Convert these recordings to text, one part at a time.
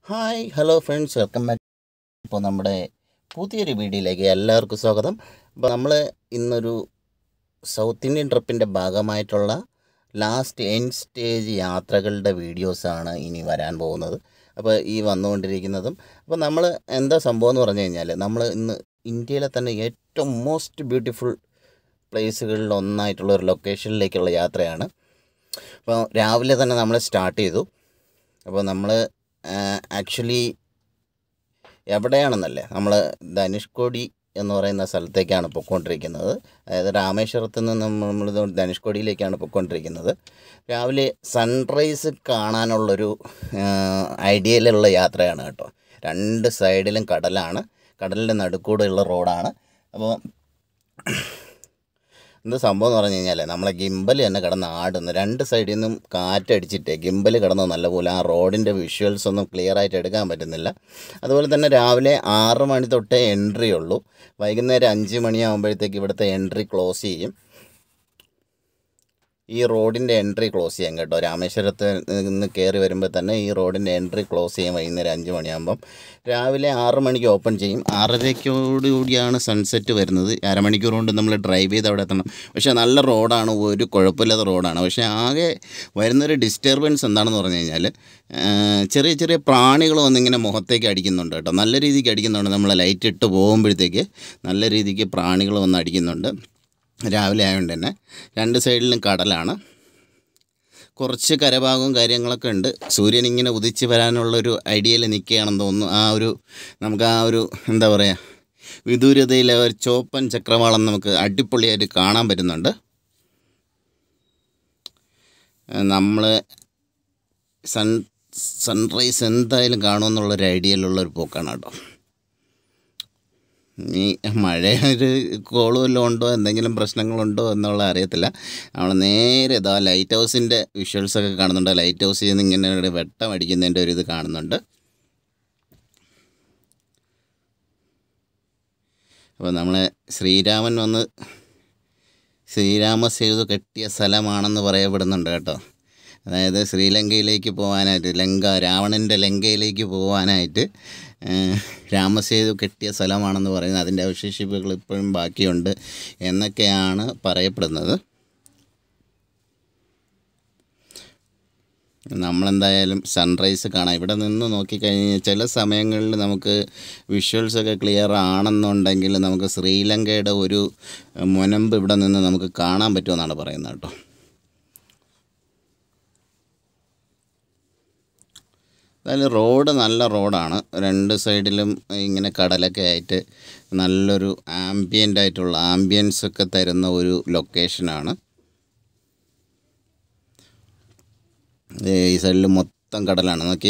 hi hello friends welcome back ഇപ്പോൾ നമ്മുടെ പുതിയൊരു വീഡിയോയിലേക്ക് എല്ലാവർക്കും സ്വാഗതം അപ്പോൾ നമ്മൾ ഇന്നൊരു സൗത്ത് ഇന്ത്യൻ ട്രിപ്പിൻ്റെ ഭാഗമായിട്ടുള്ള ലാസ്റ്റ് എൻഡ് സ്റ്റേജ് യാത്രകളുടെ വീഡിയോസാണ് ഇനി വരാൻ പോകുന്നത് അപ്പോൾ ഈ വന്നുകൊണ്ടിരിക്കുന്നതും അപ്പോൾ നമ്മൾ എന്താ സംഭവം എന്ന് പറഞ്ഞു കഴിഞ്ഞാൽ നമ്മൾ ഇന്ന് ഇന്ത്യയിലെ തന്നെ ഏറ്റവും മോസ്റ്റ് ബ്യൂട്ടിഫുൾ പ്ലേസുകളിൽ ഒന്നായിട്ടുള്ള ഒരു ലൊക്കേഷനിലേക്കുള്ള യാത്രയാണ് അപ്പോൾ രാവിലെ തന്നെ നമ്മൾ സ്റ്റാർട്ട് ചെയ്തു അപ്പോൾ നമ്മൾ ആക്ച്വലി എവിടെയാണെന്നല്ലേ നമ്മൾ ധനുഷ്കോടി എന്ന് പറയുന്ന സ്ഥലത്തേക്കാണ് പൊയ്ക്കൊണ്ടിരിക്കുന്നത് അതായത് രാമേശ്വരത്ത് നിന്ന് നമ്മൾ ധനുഷ്കോടിയിലേക്കാണ് പൊയ്ക്കൊണ്ടിരിക്കുന്നത് രാവിലെ സൺറൈസ് കാണാനുള്ളൊരു ഐഡിയയിലുള്ള യാത്രയാണ് കേട്ടോ രണ്ട് സൈഡിലും കടലാണ് കടലിൻ്റെ നടുക്കൂടെയുള്ള റോഡാണ് അപ്പോൾ എന്ത് സംഭവം എന്ന് പറഞ്ഞു കഴിഞ്ഞാൽ നമ്മളെ ഗിമ്പൽ തന്നെ കിടന്ന് ആടുന്നു രണ്ട് സൈഡിൽ നിന്നും കാറ്റടിച്ചിട്ട് ഗിമ്പൽ കിടന്ന് നല്ലപോലെ ആ റോഡിൻ്റെ വിഷ്വൽസ് ഒന്നും ക്ലിയർ ആയിട്ട് എടുക്കാൻ പറ്റുന്നില്ല അതുപോലെ തന്നെ രാവിലെ ആറ് മണി തൊട്ടേ എൻട്രി ഉള്ളൂ വൈകുന്നേരം അഞ്ച് മണിയാകുമ്പോഴത്തേക്ക് ഇവിടുത്തെ എൻട്രി ക്ലോസ് ചെയ്യും ഈ റോഡിൻ്റെ എൻട്രി ക്ലോസ് ചെയ്യാം കേട്ടോ രാമേശ്വരത്ത് നിന്ന് കയറി വരുമ്പോൾ തന്നെ ഈ റോഡിൻ്റെ എൻട്രി ക്ലോസ് ചെയ്യും വൈകുന്നേരം അഞ്ച് മണിയാകുമ്പം രാവിലെ ആറ് മണിക്ക് ഓപ്പൺ ചെയ്യും ആറരയ്ക്കോടുകൂടിയാണ് സൺസെറ്റ് വരുന്നത് അരമണിക്കൂർ കൊണ്ട് നമ്മൾ ഡ്രൈവ് ചെയ്ത് അവിടെ എത്തണം പക്ഷേ നല്ല റോഡാണ് ഒരു കുഴപ്പമില്ലാത്ത റോഡാണ് പക്ഷേ ആകെ വരുന്നൊരു ഡിസ്റ്റർബൻസ് എന്താണെന്ന് പറഞ്ഞു കഴിഞ്ഞാൽ ചെറിയ ചെറിയ പ്രാണികൾ വന്നിങ്ങനെ മുഖത്തേക്ക് അടിക്കുന്നുണ്ട് കേട്ടോ നല്ല രീതിക്ക് അടിക്കുന്നുണ്ട് നമ്മൾ ലൈറ്റ് ഇട്ട് പോകുമ്പോഴത്തേക്ക് നല്ല രീതിക്ക് പ്രാണികൾ വന്ന് അടിക്കുന്നുണ്ട് രാവിലെ ആയതുകൊണ്ട് തന്നെ രണ്ട് സൈഡിലും കടലാണ് കുറച്ച് കരഭാഗവും കാര്യങ്ങളൊക്കെ ഉണ്ട് സൂര്യൻ ഇങ്ങനെ ഉദിച്ച് വരാനുള്ളൊരു ഐഡിയയിൽ നിൽക്കുകയാണെന്ന് തോന്നുന്നു ആ ഒരു നമുക്ക് ആ ഒരു എന്താ പറയുക വിദൂരതയിലെ ഒരു ചോപ്പൻ ചക്രവാളം നമുക്ക് അടിപൊളിയായിട്ട് കാണാൻ പറ്റുന്നുണ്ട് നമ്മൾ സൺ സൺറൈസ് എന്തായാലും കാണുമെന്നുള്ളൊരു ഐഡിയയിലുള്ളൊരു പോക്കാണ് കേട്ടോ ഈ മഴ ഒരു കോള് വല്ലതും ഉണ്ടോ എന്തെങ്കിലും പ്രശ്നങ്ങളുണ്ടോ എന്നുള്ള അറിയത്തില്ല നമ്മൾ നേരെ ഇതാ ലൈറ്റ് ഹൗസിൻ്റെ വിഷ്വൽസൊക്കെ കാണുന്നുണ്ട് ലൈറ്റ് ഹൗസിൽ നിന്ന് ഇങ്ങനെ ഒരു വെട്ടം അടിക്കുന്നതിൻ്റെ ഒരു ഇത് കാണുന്നുണ്ട് അപ്പോൾ നമ്മളെ ശ്രീരാമൻ വന്ന് ശ്രീരാമ സേതു കെട്ടിയ സ്ഥലമാണെന്ന് പറയപ്പെടുന്നുണ്ട് കേട്ടോ അതായത് ശ്രീലങ്കയിലേക്ക് പോകാനായിട്ട് ലങ്ക രാവണൻ്റെ ലങ്കയിലേക്ക് പോകാനായിട്ട് രാമസേതു കെട്ടിയ സ്ഥലമാണെന്ന് പറയുന്നത് അതിൻ്റെ അവശേഷിപ്പുകൾ ഇപ്പോഴും ബാക്കിയുണ്ട് എന്നൊക്കെയാണ് പറയപ്പെടുന്നത് നമ്മളെന്തായാലും സൺറൈസ് കാണാം ഇവിടെ നിന്ന് നോക്കിക്കഴിഞ്ഞാൽ ചില സമയങ്ങളിൽ നമുക്ക് വിഷ്വൽസൊക്കെ ക്ലിയർ ആണെന്നുണ്ടെങ്കിൽ നമുക്ക് ശ്രീലങ്കയുടെ ഒരു മുനമ്പ് ഇവിടെ നിന്ന് നമുക്ക് കാണാൻ പറ്റുമെന്നാണ് പറയുന്നത് കേട്ടോ എന്തായാലും റോഡ് നല്ല റോഡാണ് രണ്ട് സൈഡിലും ഇങ്ങനെ കടലൊക്കെ ആയിട്ട് നല്ലൊരു ആംബിയൻ്റ് ആയിട്ടുള്ള ആംബിയൻസ് ഒക്കെ തരുന്ന ഒരു ലൊക്കേഷനാണ് ഈ സൈഡിൽ മൊത്തം കടലാണ് നോക്കി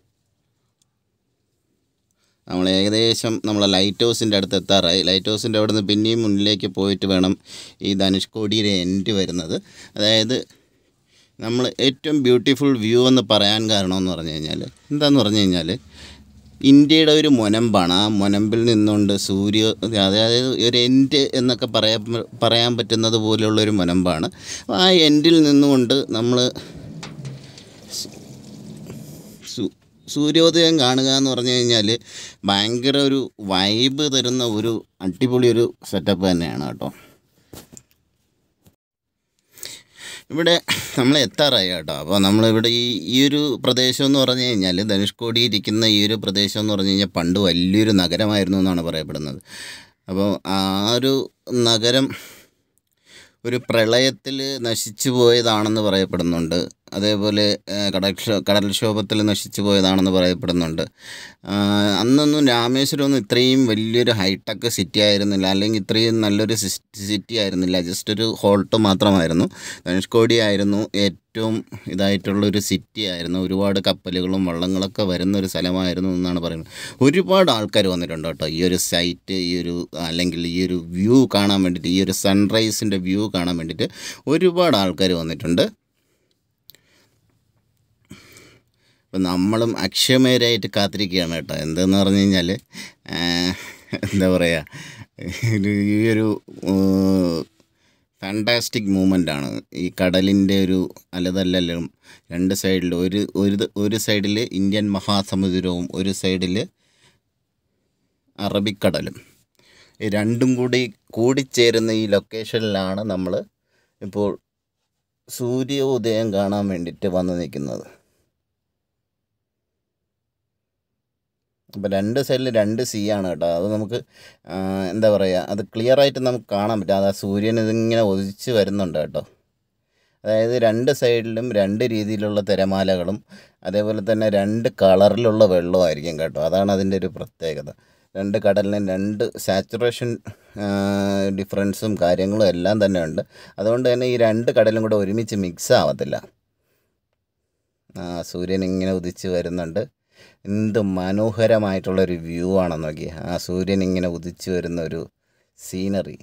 നമ്മൾ ഏകദേശം നമ്മൾ ലൈറ്റ് ഹൗസിൻ്റെ അടുത്ത് എത്താറായി ലൈറ്റ് ഹൗസിൻ്റെ അവിടെ നിന്ന് പിന്നെയും മുന്നിലേക്ക് പോയിട്ട് വേണം ഈ ധനുഷ്കോടിയുടെ എൻഡ് വരുന്നത് അതായത് നമ്മൾ ഏറ്റവും ബ്യൂട്ടിഫുൾ വ്യൂ എന്ന് പറയാൻ കാരണമെന്ന് പറഞ്ഞു കഴിഞ്ഞാൽ എന്താണെന്ന് പറഞ്ഞു കഴിഞ്ഞാൽ ഇന്ത്യയുടെ ഒരു മുനമ്പാണ് ആ മുനമ്പിൽ നിന്നുകൊണ്ട് സൂര്യ അതായത് ഒരു എൻഡ് എന്നൊക്കെ പറയാൻ പറയാൻ പറ്റുന്നത് പോലെയുള്ളൊരു മുനമ്പാണ് ആ എൻഡിൽ നിന്നുകൊണ്ട് നമ്മൾ സൂര്യോദയം കാണുക എന്ന് പറഞ്ഞു കഴിഞ്ഞാൽ ഭയങ്കര ഒരു വൈബ് തരുന്ന ഒരു അടിപൊളി ഒരു സെറ്റപ്പ് തന്നെയാണ് കേട്ടോ ഇവിടെ നമ്മൾ എത്താറായി കേട്ടോ അപ്പോൾ നമ്മളിവിടെ ഈ ഈ ഒരു പ്രദേശം എന്ന് പറഞ്ഞു കഴിഞ്ഞാൽ ധനുഷ്കോടി ഇരിക്കുന്ന ഈ ഒരു പ്രദേശം എന്ന് പറഞ്ഞു കഴിഞ്ഞാൽ പണ്ട് വലിയൊരു നഗരമായിരുന്നു എന്നാണ് പറയപ്പെടുന്നത് അപ്പോൾ ആ ഒരു നഗരം ഒരു പ്രളയത്തിൽ നശിച്ചു പോയതാണെന്ന് പറയപ്പെടുന്നുണ്ട് അതേപോലെ കടൽക്ഷോ കടൽക്ഷോഭത്തിൽ നശിച്ചു പോയതാണെന്ന് പറയപ്പെടുന്നുണ്ട് അന്നൊന്നും രാമേശ്വരമൊന്നും ഇത്രയും വലിയൊരു ഹൈടെക് സിറ്റി ആയിരുന്നില്ല അല്ലെങ്കിൽ ഇത്രയും നല്ലൊരു സിറ്റി ആയിരുന്നില്ല ജസ്റ്റ് ഒരു ഹോൾട്ട് മാത്രമായിരുന്നു ധനുഷ്കോടി ആയിരുന്നു ഏറ്റവും ഇതായിട്ടുള്ളൊരു സിറ്റി ആയിരുന്നു ഒരുപാട് കപ്പലുകളും വള്ളങ്ങളൊക്കെ വരുന്ന ഒരു സ്ഥലമായിരുന്നു എന്നാണ് പറയുന്നത് ഒരുപാട് ആൾക്കാർ വന്നിട്ടുണ്ട് കേട്ടോ ഈ ഒരു സൈറ്റ് ഈ ഒരു അല്ലെങ്കിൽ ഈ ഒരു വ്യൂ കാണാൻ വേണ്ടിയിട്ട് ഈ ഒരു സൺറൈസിൻ്റെ വ്യൂ കാണാൻ വേണ്ടിയിട്ട് ഒരുപാട് ആൾക്കാർ വന്നിട്ടുണ്ട് അപ്പം നമ്മളും അക്ഷമേരായിട്ട് കാത്തിരിക്കുകയാണ് കേട്ടോ എന്തെന്ന് പറഞ്ഞു കഴിഞ്ഞാൽ എന്താ പറയുക ഈ ഒരു ഫാൻറ്റാസ്റ്റിക് മൂമെൻ്റ് ആണ് ഈ കടലിൻ്റെ ഒരു അലതല്ലലും രണ്ട് സൈഡിൽ ഒരു ഒരു ദ- ഒരു സൈഡിൽ ഇന്ത്യൻ മഹാസമുദ്രവും ഒരു സൈഡിൽ അറബിക്കടലും ഈ രണ്ടും കൂടി കൂടിച്ചേരുന്ന ഈ ലൊക്കേഷനിലാണ് നമ്മൾ ഇപ്പോൾ സൂര്യോദയം കാണാൻ വേണ്ടിയിട്ട് വന്ന് നിൽക്കുന്നത് അപ്പോൾ രണ്ട് സൈഡിൽ രണ്ട് സീ ആണ് കേട്ടോ അത് നമുക്ക് ആ, എന്താ പറയുക അത് ക്ലിയർ ആയിട്ട് നമുക്ക് കാണാൻ പറ്റും അത് ആ സൂര്യൻ ഇതിങ്ങനെ ഒതിച്ച് വരുന്നുണ്ട് കേട്ടോ അതായത് രണ്ട് സൈഡിലും രണ്ട് രീതിയിലുള്ള തിരമാലകളും അതേപോലെ തന്നെ രണ്ട് കളറിലുള്ള വെള്ളമായിരിക്കും കേട്ടോ അതാണ് അതിൻ്റെ ഒരു പ്രത്യേകത രണ്ട് കടലിനും രണ്ട് സാച്ചുറേഷൻ ഡിഫറൻസും കാര്യങ്ങളും എല്ലാം തന്നെ ഉണ്ട് അതുകൊണ്ട് തന്നെ ഈ രണ്ട് കടലും കൂടെ ഒരുമിച്ച് മിക്സ് ആവത്തില്ല ആ സൂര്യൻ ഇങ്ങനെ ഉദിച്ച് വരുന്നുണ്ട് എന്ത് മനോഹരമായിട്ടുള്ളൊരു വ്യൂ ആണെന്ന് നോക്കി ആ സൂര്യൻ ഇങ്ങനെ ഉദിച്ച് വരുന്ന ഒരു സീനറി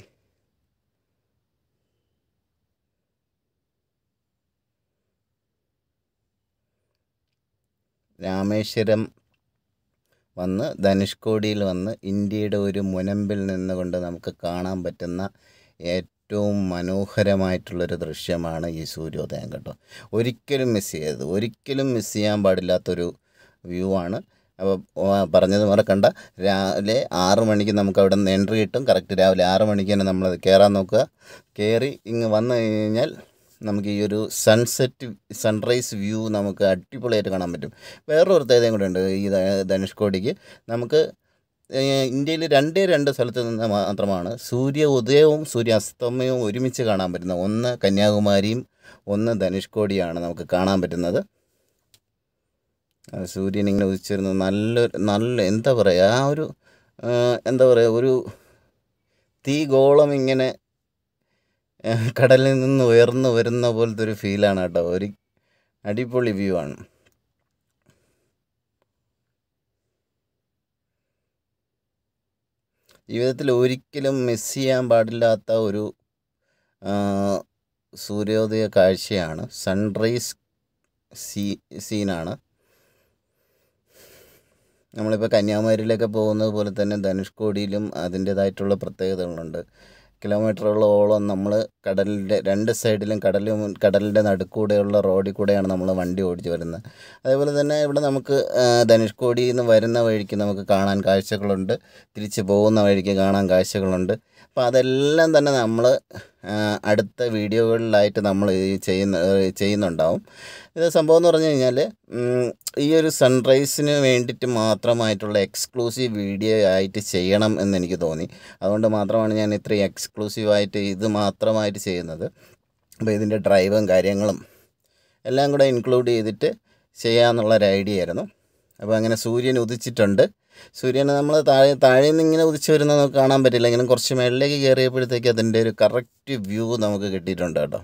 രാമേശ്വരം വന്ന് ധനുഷ്കോടിയിൽ വന്ന് ഇന്ത്യയുടെ ഒരു മുനമ്പിൽ നിന്നുകൊണ്ട് നമുക്ക് കാണാൻ പറ്റുന്ന ഏറ്റവും മനോഹരമായിട്ടുള്ളൊരു ദൃശ്യമാണ് ഈ സൂര്യോദയം കേട്ടോ ഒരിക്കലും മിസ് ചെയ്യരുത് ഒരിക്കലും മിസ് ചെയ്യാൻ പാടില്ലാത്തൊരു വ്യൂ ആണ് അപ്പോൾ പറഞ്ഞത് മറക്കണ്ട രാവിലെ ആറ് മണിക്ക് നമുക്ക് അവിടെ നിന്ന് എൻട്രി കിട്ടും കറക്റ്റ് രാവിലെ ആറ് മണിക്ക് തന്നെ നമ്മൾ കയറാൻ നോക്കുക കയറി ഇങ്ങ് വന്നു കഴിഞ്ഞാൽ നമുക്ക് ഈ ഒരു സൺസെറ്റ് സൺറൈസ് വ്യൂ നമുക്ക് അടിപൊളിയായിട്ട് കാണാൻ പറ്റും വേറൊരു പ്രത്യേകതയും കൂടെ ഉണ്ട് ഈ ധ- ധനുഷ്കോടിക്ക് നമുക്ക് ഇന്ത്യയിൽ രണ്ടേ രണ്ട് സ്ഥലത്ത് നിന്ന് മാത്രമാണ് സൂര്യ ഉദയവും സൂര്യാസ്തമയവും ഒരുമിച്ച് കാണാൻ പറ്റുന്നത് ഒന്ന് കന്യാകുമാരിയും ഒന്ന് ധനുഷ്കോടിയാണ് നമുക്ക് കാണാൻ പറ്റുന്നത് ആ സൂര്യൻ ഇങ്ങനെ ഉദിച്ചിരുന്നത് നല്ലൊരു നല്ല എന്താ പറയുക ആ ഒരു ആ, എന്താ പറയുക ഒരു തീഗോളം ഇങ്ങനെ ആ, കടലിൽ നിന്ന് ഉയർന്നു വരുന്ന പോലത്തെ ഒരു ഫീലാണ് കേട്ടോ ഒരു അടിപൊളി വ്യൂ ആണ് ജീവിതത്തിൽ ഒരിക്കലും മിസ് ചെയ്യാൻ പാടില്ലാത്ത ഒരു ആ, സൂര്യോദയ കാഴ്ചയാണ് സൺറൈസ് സീ സീനാണ് നമ്മളിപ്പോൾ കന്യാകുമാരിയിലൊക്കെ പോകുന്നത് പോലെ തന്നെ ധനുഷ്കോടിയിലും അതിൻ്റേതായിട്ടുള്ള പ്രത്യേകതകളുണ്ട് കിലോമീറ്ററുകളോളം നമ്മൾ കടലിൻ്റെ രണ്ട് സൈഡിലും കടലും കടലിൻ്റെ നടുക്കൂടെയുള്ള റോഡിൽ കൂടെയാണ് നമ്മൾ വണ്ടി ഓടിച്ച് വരുന്നത് അതേപോലെ തന്നെ ഇവിടെ നമുക്ക് ആ, ധനുഷ്കോടിയിൽ നിന്ന് വരുന്ന വഴിക്ക് നമുക്ക് കാണാൻ കാഴ്ചകളുണ്ട് തിരിച്ച് പോകുന്ന വഴിക്ക് കാണാൻ കാഴ്ചകളുണ്ട് അപ്പോൾ അതെല്ലാം തന്നെ നമ്മൾ അടുത്ത വീഡിയോകളിലായിട്ട് നമ്മൾ ഈ ചെയ്യുന്ന ചെയ്യുന്നുണ്ടാവും ഇത് സംഭവം എന്ന് പറഞ്ഞു കഴിഞ്ഞാൽ ഉം, ഈ ഒരു സൺറൈസിന് വേണ്ടിയിട്ട് മാത്രമായിട്ടുള്ള എക്സ്ക്ലൂസീവ് വീഡിയോ ആയിട്ട് ചെയ്യണം എന്ന് എനിക്ക് തോന്നി അതുകൊണ്ട് മാത്രമാണ് ഞാൻ ഇത്രയും എക്സ്ക്ലൂസീവായിട്ട് ഇത് മാത്രമായിട്ട് ചെയ്യുന്നത് അപ്പോൾ ഇതിൻ്റെ ഡ്രൈവും കാര്യങ്ങളും എല്ലാം കൂടെ ഇൻക്ലൂഡ് ചെയ്തിട്ട് ചെയ്യാമെന്നുള്ളൊരു ഐഡിയ ആയിരുന്നു അപ്പോൾ അങ്ങനെ സൂര്യൻ ഉദിച്ചിട്ടുണ്ട് സൂര്യനെ നമ്മൾ താഴെ താഴെ നിന്ന് ഇങ്ങനെ ഉദിച്ച് വരുന്നത് നമുക്ക് കാണാൻ പറ്റില്ല ഇങ്ങനെ കുറച്ച് മേളിലേക്ക് കയറിയപ്പോഴത്തേക്ക് അതിൻ്റെ ഒരു കറക്റ്റ് വ്യൂ നമുക്ക് കിട്ടിയിട്ടുണ്ട് കേട്ടോ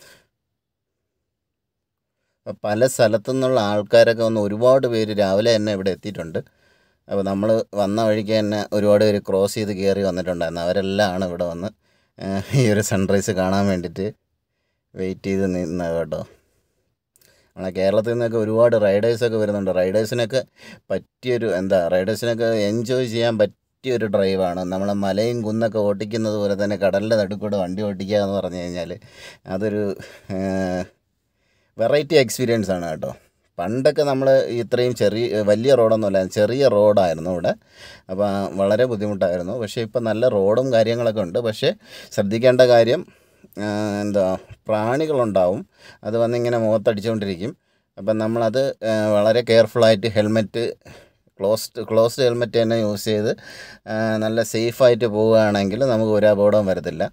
അപ്പോൾ പല സ്ഥലത്തു നിന്നുള്ള ആൾക്കാരൊക്കെ വന്ന് ഒരുപാട് പേര് രാവിലെ തന്നെ ഇവിടെ എത്തിയിട്ടുണ്ട് അപ്പോൾ നമ്മൾ വന്ന വഴിക്ക് തന്നെ ഒരുപാട് പേര് ക്രോസ് ചെയ്ത് കയറി വന്നിട്ടുണ്ടായിരുന്നു അവരെല്ലാം ആണ് ഇവിടെ വന്ന് ആ, ഈ ഒരു സൺറൈസ് കാണാൻ വേണ്ടിയിട്ട് വെയിറ്റ് ചെയ്ത് നിന്നത് കേട്ടോ നമ്മളെ കേരളത്തിൽ നിന്നൊക്കെ ഒരുപാട് റൈഡേഴ്സൊക്കെ വരുന്നുണ്ട് റൈഡേഴ്സിനൊക്കെ പറ്റിയൊരു എന്താ റൈഡേഴ്സിനൊക്കെ എൻജോയ് ചെയ്യാൻ പറ്റിയൊരു ഡ്രൈവാണ് നമ്മളെ മലയും കുന്നൊക്കെ ഓട്ടിക്കുന്നത് പോലെ തന്നെ കടലിൻ്റെ നടുക്കൂടെ വണ്ടി ഓട്ടിക്കുക എന്ന് പറഞ്ഞു കഴിഞ്ഞാൽ അതൊരു വെറൈറ്റി എക്സ്പീരിയൻസ് ആണ് കേട്ടോ പണ്ടൊക്കെ നമ്മൾ ഇത്രയും ചെറിയ വലിയ റോഡൊന്നുമല്ല ചെറിയ റോഡായിരുന്നു ഇവിടെ അപ്പോൾ വളരെ ബുദ്ധിമുട്ടായിരുന്നു പക്ഷേ ഇപ്പോൾ നല്ല റോഡും കാര്യങ്ങളൊക്കെ ഉണ്ട് പക്ഷേ ശ്രദ്ധിക്കേണ്ട കാര്യം ആ, എന്താ പ്രാണികളുണ്ടാവും അത് വന്നിങ്ങനെ മുഖത്തടിച്ചുകൊണ്ടിരിക്കും അപ്പം നമ്മളത് ആ, വളരെ കെയർഫുള്ളായിട്ട് ഹെൽമെറ്റ് ക്ലോസ്ഡ് ക്ലോസ്ഡ് ഹെൽമെറ്റ് തന്നെ യൂസ് ചെയ്ത് ആ, നല്ല സേഫായിട്ട് പോവുകയാണെങ്കിൽ നമുക്ക് ഒരു അപകടവും വരത്തില്ല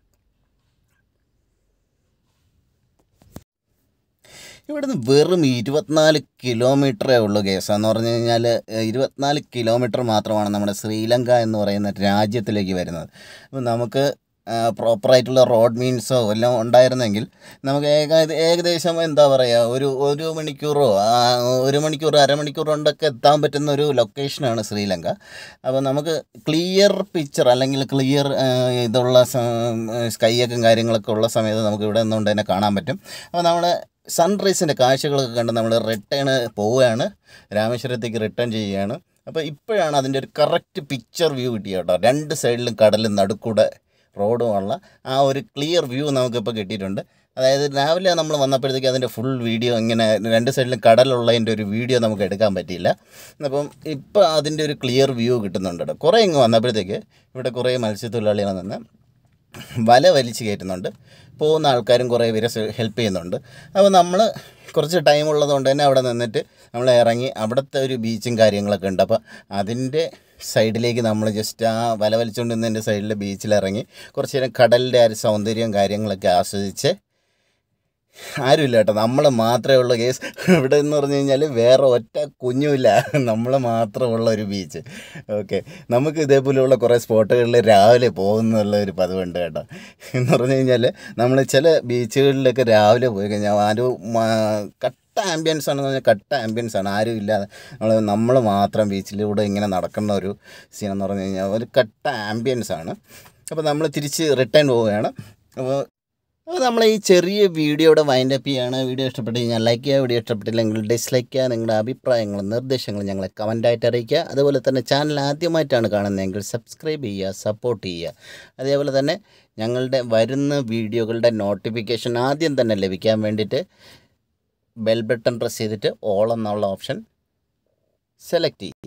ഇവിടുന്ന് വെറും ഇരുപത്തിനാല് കിലോമീറ്ററേ ഉള്ളൂ കേസ് എന്ന് പറഞ്ഞു കഴിഞ്ഞാൽ ഇരുപത്തിനാല് കിലോമീറ്റർ മാത്രമാണ് നമ്മുടെ ശ്രീലങ്ക എന്ന് പറയുന്ന രാജ്യത്തിലേക്ക് വരുന്നത് അപ്പോൾ നമുക്ക് പ്രോപ്പറായിട്ടുള്ള റോഡ് മീൻസോ എല്ലാം ഉണ്ടായിരുന്നെങ്കിൽ നമുക്ക് ഏക ഏകദേശം എന്താ പറയുക ഒരു ഒരു മണിക്കൂറോ ആ, ഒരു മണിക്കൂർ അരമണിക്കൂർ കൊണ്ടൊക്കെ എത്താൻ പറ്റുന്ന ഒരു ലൊക്കേഷനാണ് ശ്രീലങ്ക അപ്പോൾ നമുക്ക് ക്ലിയർ പിക്ചർ അല്ലെങ്കിൽ ക്ലിയർ ഇതുള്ള സ്കൈയൊക്കെ കാര്യങ്ങളൊക്കെ ഉള്ള സമയത്ത് നമുക്ക് ഇവിടെ നിന്നുകൊണ്ട് തന്നെ കാണാൻ പറ്റും അപ്പോൾ നമ്മൾ സൺറൈസിൻ്റെ കാഴ്ചകളൊക്കെ കണ്ട് നമ്മൾ റിട്ടേൺ പോവുകയാണ് രാമേശ്വരത്തേക്ക് റിട്ടേൺ ചെയ്യുകയാണ് അപ്പോൾ ഇപ്പോഴാണ് അതിൻ്റെ ഒരു കറക്റ്റ് പിക്ചർ വ്യൂ കിട്ടിയത് കേട്ടോ രണ്ട് സൈഡിലും കടലും നടുക്കൂടെ റോഡും ഉള്ള ആ ഒരു ക്ലിയർ വ്യൂ നമുക്കിപ്പോൾ കിട്ടിയിട്ടുണ്ട് അതായത് രാവിലെ നമ്മൾ വന്നപ്പോഴത്തേക്ക് അതിൻ്റെ ഫുൾ വീഡിയോ ഇങ്ങനെ രണ്ട് സൈഡിലും കടലുള്ളതിൻ്റെ ഒരു വീഡിയോ നമുക്ക് എടുക്കാൻ പറ്റിയില്ല അപ്പം ഇപ്പം അതിൻ്റെ ഒരു ക്ലിയർ വ്യൂ കിട്ടുന്നുണ്ട് കേട്ടോ കുറേ ഇങ്ങ് വന്നപ്പോഴത്തേക്ക് ഇവിടെ കുറേ മത്സ്യത്തൊഴിലാളികൾ നിന്ന് വല വലിച്ച് കയറ്റുന്നുണ്ട് പോകുന്ന ആൾക്കാരും കുറേ പേര് ഹെൽപ്പ് ചെയ്യുന്നുണ്ട് അപ്പോൾ നമ്മൾ കുറച്ച് ടൈം ഉള്ളതുകൊണ്ട് തന്നെ അവിടെ നിന്നിട്ട് നമ്മൾ ഇറങ്ങി അവിടുത്തെ ഒരു ബീച്ചും കാര്യങ്ങളൊക്കെ ഉണ്ട് അപ്പോൾ അതിൻ്റെ സൈഡിലേക്ക് നമ്മൾ ജസ്റ്റ് ആ വല വലിച്ചുകൊണ്ട് നിന്നതിൻ്റെ സൈഡിൽ ബീച്ചിലിറങ്ങി കുറച്ച് നേരം കടലിൻ്റെ ആ ഒരു സൗന്ദര്യവും കാര്യങ്ങളൊക്കെ ആസ്വദിച്ച് ആരുമില്ല കേട്ടോ നമ്മൾ മാത്രമേ ഉള്ളൂ കേസ് ഇവിടെ എന്ന് പറഞ്ഞു കഴിഞ്ഞാൽ വേറെ ഒറ്റ കുഞ്ഞുമില്ല നമ്മൾ മാത്രമുള്ള ഒരു ബീച്ച് ഓക്കെ നമുക്ക് ഇതേപോലെയുള്ള കുറേ സ്പോട്ടുകളിൽ രാവിലെ പോകുന്നുള്ള ഒരു പതിവുണ്ട് കേട്ടോ എന്ന് പറഞ്ഞു കഴിഞ്ഞാൽ നമ്മൾ ചില ബീച്ചുകളിലൊക്കെ രാവിലെ പോയി കഴിഞ്ഞാൽ ആ ഒരു മ- കട്ട ആംബിയൻസ് ആണെന്ന് പറഞ്ഞാൽ കട്ട ആംബിയൻസ് ആണ് ആരും ഇല്ലാതെ നമ്മൾ നമ്മൾ മാത്രം ബീച്ചിലൂടെ ഇങ്ങനെ നടക്കുന്ന ഒരു സീൻ എന്ന് പറഞ്ഞു കഴിഞ്ഞാൽ ഒരു കട്ട ആംബിയൻസ് ആണ് അപ്പോൾ നമ്മൾ തിരിച്ച് റിട്ടേൺ പോവുകയാണ് അപ്പോൾ അപ്പോൾ നമ്മൾ ഈ ചെറിയ വീഡിയോയുടെ വൈൻഡ് അപ്പ് ചെയ്യാണ് വീഡിയോ ഇഷ്ടപ്പെട്ട് കഴിഞ്ഞാൽ ലൈക്ക് ചെയ്യുക വീഡിയോ ഇഷ്ടപ്പെട്ടില്ലെങ്കിൽ ഡിസ്ലൈക്ക് ചെയ്യുക നിങ്ങളുടെ അഭിപ്രായങ്ങളും നിർദ്ദേശങ്ങളും ഞങ്ങളെ കമൻറ്റായിട്ട് അറിയിക്കുക അതുപോലെ തന്നെ ചാനൽ ആദ്യമായിട്ടാണ് കാണുന്നതെങ്കിൽ സബ്സ്ക്രൈബ് ചെയ്യുക സപ്പോർട്ട് ചെയ്യുക അതേപോലെ തന്നെ ഞങ്ങളുടെ വരുന്ന വീഡിയോകളുടെ നോട്ടിഫിക്കേഷൻ ആദ്യം തന്നെ ലഭിക്കാൻ വേണ്ടിയിട്ട് ബെൽ ബട്ടൺ പ്രസ് ചെയ്തിട്ട് ഓൾ എന്നുള്ള ഓപ്ഷൻ സെലക്ട് ചെയ്യും